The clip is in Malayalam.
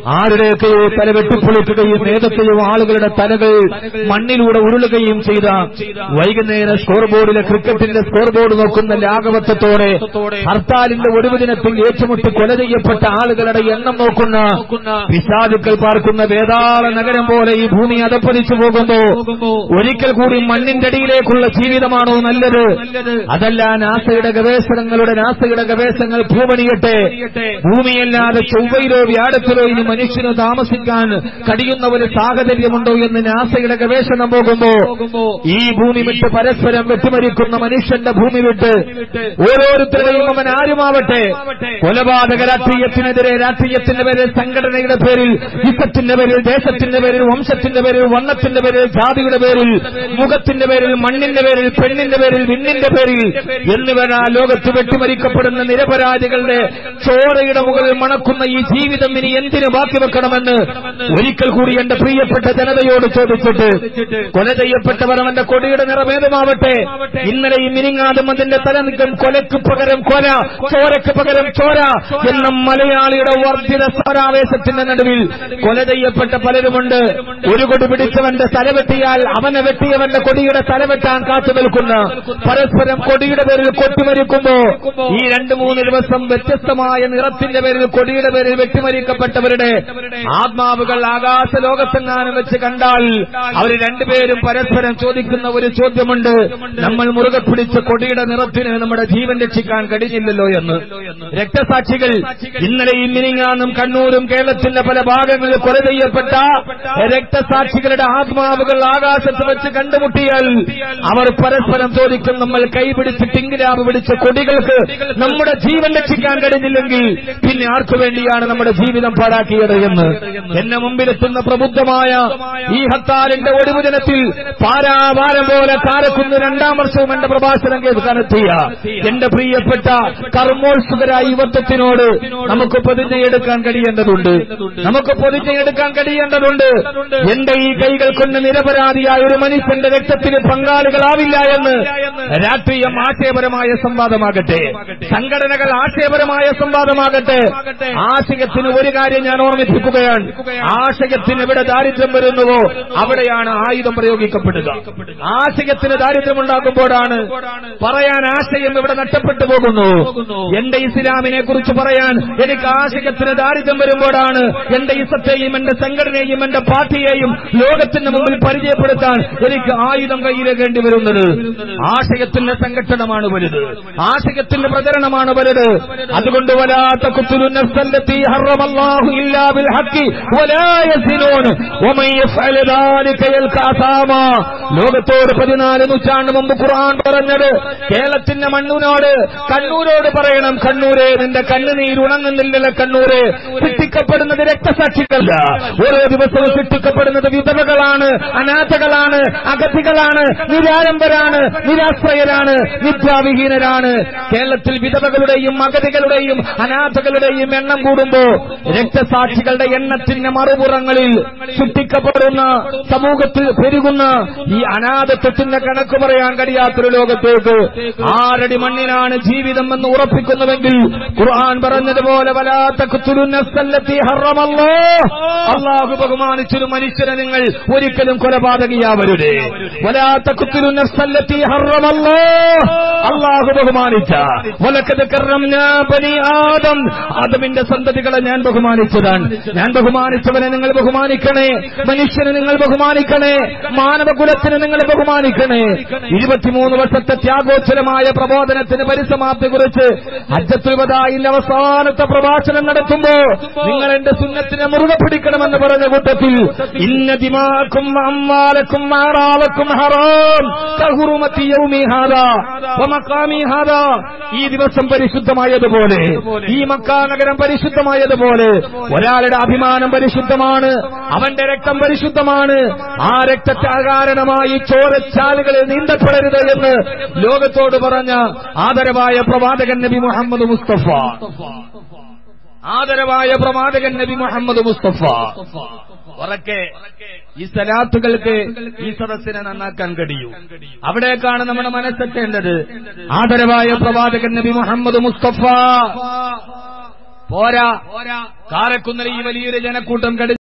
ആരുടെയൊക്കെയോ തല വെട്ടിപ്പൊളിക്കുകയും നേതത്തെയോ ആളുകളുടെ തലകൾ മണ്ണിലൂടെ ഉരുളുകയും ചെയ്ത വൈകുന്നേരം സ്കോർ ബോർഡിലെ ക്രിക്കറ്റിന്റെ സ്കോർ ബോർഡ് നോക്കുന്ന ലാഘവത്വത്തോടെ ഹർത്താലിന്റെ ഒടുവ് ദിനത്തിൽ ഏറ്റുമുട്ടി കൊല ചെയ്യപ്പെട്ട ആളുകളുടെ എണ്ണം നോക്കുന്ന പിശാചുക്കൾ പാർക്കുന്ന വേതാള നഗരം പോലെ ഈ ഭൂമി അതപ്പതിച്ചു പോകുമ്പോ ഒരിക്കൽ കൂടി മണ്ണിന്റെ അടിയിലേക്കുള്ള ജീവിതമാണോ നല്ലത് അതല്ല നാസയുടെ ഗവേഷണങ്ങളുടെ നാസയുടെ ഗവേഷണങ്ങൾ ഭൂമണിയട്ടെ ഭൂമിയല്ലാതെ ചൊവ്വയിലോ വ്യാഴത്തിലോ ഇനി മനുഷ്യന് താമസിക്കാൻ കഴിയുന്ന ഒരു സാഹചര്യമുണ്ടോ എന്ന് നാസയുടെ ഗവേഷണം പോകുമ്പോ ഈ ഭൂമി വിട്ട് പരസ്പരം വെട്ടിമരിക്കുന്ന മനുഷ്യന്റെ ഭൂമി വിട്ട് ഓരോരുത്തരുടെയും അവൻ ആരുമാവട്ടെ കൊലപാതക രാഷ്ട്രീയത്തിനെതിരെ രാഷ്ട്രീയത്തിന്റെ പേരിൽ സംഘടനയുടെ പേരിൽ യുദ്ധത്തിന്റെ പേരിൽ ദേശത്തിന്റെ പേരിൽ വംശത്തിന്റെ പേരിൽ വണ്ണത്തിന്റെ പേരിൽ ജാതിയുടെ പേരിൽ മുഖത്തിന്റെ പേരിൽ മണ്ണിന്റെ പേരിൽ പെണ്ണിന്റെ പേരിൽ വിണ്ണിന്റെ പേരിൽ എന്നിവരാ ലോകത്ത് വെട്ടിമരിക്കപ്പെടുന്ന നിരപരാധികളുടെ ചോരയുടെ മുകളിൽ മണക്കുന്ന ഈ ജീവിതം ഇനി എന്തിനു ബാക്കി വെക്കണമെന്ന് ഒരിക്കൽ കൂടി എന്റെ പ്രിയപ്പെട്ട ജനതയോട് ചോദിച്ചിട്ട് കൊല ചെയ്യപ്പെട്ടവർ അവന്റെ കൊടിയുടെ നിറമേതുമാവട്ടെ ഇന്നലെയും മിനിങ്ങാതും അതിന്റെ തലനിൽക്കും കൊലക്ക് പകരം കൊല ചോരക്ക് പകരം ചോര എന്ന മലയാളിയുടെ വർദ്ധിത സ്വരാവേശത്തിന്റെ നടുവിൽ കൊല ചെയ്യപ്പെട്ട പലരുമുണ്ട് ഒരു കൊടി പിടിച്ചവന്റെ തല വെട്ടിയാൽ അവനെ വെട്ടിയവന്റെ കൊടിയുടെ തല വെട്ടാൻ കാത്തു നിൽക്കുന്ന പരസ്പരം കൊടിയുടെ പേരിൽ കൊട്ടിമരിക്കുമ്പോ ഈ രണ്ട് മൂന്ന് ദിവസം വ്യത്യസ്തമായ നിറത്തിന്റെ പേരിൽ കൊടിയുടെ പേരിൽ വെട്ടിമരിക്കപ്പെട്ടവരുടെ ആത്മാവുകൾ ആകാശ ലോകത്തെങ്ങാനും വെച്ച് കണ്ടാൽ അവർ രണ്ടുപേരും പരസ്പരം ചോദിക്കുന്ന ഒരു ചോദ്യമുണ്ട് നമ്മൾ മുറുകെ പിടിച്ച കൊടിയുടെ നിറത്തിന് നമ്മുടെ ജീവൻ രക്ഷിക്കാൻ കഴിഞ്ഞില്ലല്ലോ എന്ന് രക്തസാക്ഷികൾ ഇന്നലെയും മിനിങ്ങാനും കണ്ണൂരും കേരളത്തിന്റെ പല ഭാഗങ്ങളിൽ കൊല ചെയ്യപ്പെട്ട രക്തസാക്ഷികളുടെ ആത്മാവുകൾ ആകാശത്ത് വെച്ച് കണ്ടുമുട്ടിയാൽ അവർ പരസ്പരം ചോദിക്കും നമ്മൾ കൈപിടിച്ച് ടിങ്കിരാവ് പിടിച്ച കൊടികൾക്ക് നമ്മുടെ ജീവൻ രക്ഷിക്കാൻ കഴിഞ്ഞില്ലെങ്കിൽ പിന്നെ ആർക്കു വേണ്ടിയാണ് നമ്മുടെ ജീവിതം പാഴാക്കിയത് എന്ന് എന്നെ മുമ്പിലെത്തുന്ന പ്രബുദ്ധമായ ഈ ഹത്താലിന്റെ ഒടുവ് ദിനത്തിൽ പാരാവാരം പോലെ കാരക്കുന്ന് രണ്ടാം വർഷവും എന്റെ പ്രഭാഷണം കേൾക്കാനെത്തിയ എന്റെ പ്രിയപ്പെട്ട കർമ്മോത്സുകരായ യുവത്വത്തിനോട് നമുക്ക് പ്രതിജ്ഞയെടുക്കാൻ കഴിയേണ്ടതുണ്ട് നമുക്ക് പ്രതിജ്ഞയെടുക്കാൻ കഴിയേണ്ടതുണ്ട് എന്റെ ഈ കൈകൾ കൊണ്ട് നിരപരാധിയായ ഒരു മനുഷ്യന്റെ രക്തത്തിന് പങ്കാളികളാവില്ല എന്ന് രാഷ്ട്രീയം ആശയപരമായ സംവാദമാകട്ടെ സംഘടനകൾ ആശയപരമായ സംവാദമാകട്ടെ ആശയത്തിന് ഒരു കാര്യം ഞാൻ ഓർമ്മിപ്പിക്കുകയാണ് ആശയത്തിന് എവിടെ ദാരിദ്ര്യം വരുന്നുവോ അവിടെയാണ് ആയുധം പ്രയോഗിക്കപ്പെടുക ആശയത്തിന് ദാരിദ്ര്യമുണ്ടാകുമ്പോഴാണ് പറയാൻ ആശയം ഇവിടെ നഷ്ടപ്പെട്ടു പോകുന്നു എന്റെ ഇസ്ലാമിനെ കുറിച്ച് പറയാൻ എനിക്ക് ആശയത്തിന് ദാരിദ്ര്യം വരുമ്പോഴാണ് എന്റെ ഇസത്തെയും എന്റെ സംഘടനയെയും എന്റെ പാർട്ടിയെയും ലോകത്തിന്റെ മുമ്പിൽ പരിചയപ്പെടുത്താൻ എനിക്ക് ആയുധം കയ്യിലേക്കേണ്ടി വരുന്നത് ആശയത്തിന്റെ സംഘട്ടനമാണ് വലുത് ആശയത്തിന്റെ പ്രചരണമാണ് വലുത് അതുകൊണ്ട് വലാത്ത കുത്തുലുന്നല്ലത്തി ഹറമല്ലാഹു ഇല്ലാ ബിൽ ഹഖി വലാ യസിനൂൻ വമൻ യഫ്അൽ ദാലിക യൽഖാ അസാമാ ലോകത്തോട് പതിനാല് നൂറ്റാണ്ട് മുമ്പ് ഖുർആൻ പറഞ്ഞത് കേരളത്തിന്റെ മണ്ണൂനോട് കണ്ണൂരോട് പറയണം കണ്ണൂരെ നിന്റെ കണ്ണുനീർ ഉണങ്ങുന്നില്ലല്ലോ കണ്ണൂരെ സൃഷ്ടിക്കപ്പെടുന്നത് രക്തസാക്ഷികളല്ല ഓരോ ദിവസവും സൃഷ്ടിക്കപ്പെടുന്നത് വിധവകളാണ് അനാഥകളാണ് അഗതികളാണ് നിരാലംബരാണ് നിരാശ്രയരാണ് വിദ്യാവിഹീനരാണ് കേരളത്തിൽ വിധവകളുടെയും അഗതികളുടെയും അനാഥകളുടെയും എണ്ണം കൂടുമ്പോ രക്തസാക്ഷികളുടെ എണ്ണത്തിന്റെ മറുപുറങ്ങളിൽ സൃഷ്ടിക്കപ്പെടുന്ന സമൂഹത്തിൽ പെരുകുന്ന ഈ അനാഥത്വത്തിന്റെ കണക്ക് പറയാൻ കഴിയാത്തൊരു ലോകത്തേക്ക് ആരടി മണ്ണിനാണ് ജീവിതം എന്ന് ഉറപ്പിക്കുന്നുവെങ്കിൽ ഖുർആൻ പറഞ്ഞതുപോലെ വലാത്ത അള്ളാഹു ബഹുമാനിച്ചൊരു മനുഷ്യനെ നിങ്ങൾ ഒരിക്കലും കൊലപാതകയാവരുതേ വലാത്ത കുത്തുലുന്നല്ലത്തി ഹറമല്ലോ അള്ളാഹു ബഹുമാനിച്ച വലക്കത് കറംനാ ബനി ആദം ആദമിന്റെ സന്തതികളെ ഞാൻ ബഹുമാനിച്ചതാണ് ഞാൻ ബഹുമാനിച്ചവനെ നിങ്ങൾ ബഹുമാനിക്കണേ മനുഷ്യനെ നിങ്ങൾ ബഹുമാനിക്കണേ മാനവകുലത്തിന് നിങ്ങൾ ബഹുമാനിക്കണേ ഇരുപത്തിമൂന്ന് വർഷത്തെ ത്യാഗോജ്വലമായ പ്രബോധനത്തിന് പരിസമാപ്തി കുറിച്ച് അജത്തുവതായിന്റെ അവസാനത്തെ പ്രഭാഷണം നടത്തുമ്പോ നിങ്ങൾ എന്റെ സുന്നത്തിനെ മുറുകെ പിടിക്കണമെന്ന് പറഞ്ഞ കൂട്ടത്തിൽ ഇന്ന ദിമാക്കും അമ്മാലക്കും ആറാവക്കും ഹറാം കഹുറുമത്തി യൗമി ഹാദാ വമഖാമി ഹാദാ ഈ ദിവസം പരിശുദ്ധമായതുപോലെ ഈ മക്കാ നഗരം പരിശുദ്ധമായതുപോലെ ഒരാളുടെ അഭിമാനം പരിശുദ്ധമാണ് അവന്റെ രക്തം പരിശുദ്ധമാണ് ആ രക്തത്തെ കാരണമായി ചോരച്ചാലുകളിൽ നീന്തപ്പെടരുത് എന്ന് ലോകത്തോട് പറഞ്ഞ ആദരവായ പ്രവാചകൻ നബി മുഹമ്മദ് മുസ്തഫ ആദരവായ പ്രവാചകൻ നബി മുഹമ്മദ് മുസ്തഫ ഉറക്കെ ഈ സലാത്തുകൾക്ക് ഈ സദസ്സിനെ നന്നാക്കാൻ കഴിയൂ അവിടേക്കാണ് നമ്മുടെ മനസ്സെത്തേണ്ടത് ആദരവായ പ്രവാചകൻ നബി മുഹമ്മദ് മുസ്തഫ പോരാ കാരക്കുന്നൽ ഈ വലിയൊരു ജനക്കൂട്ടം കടി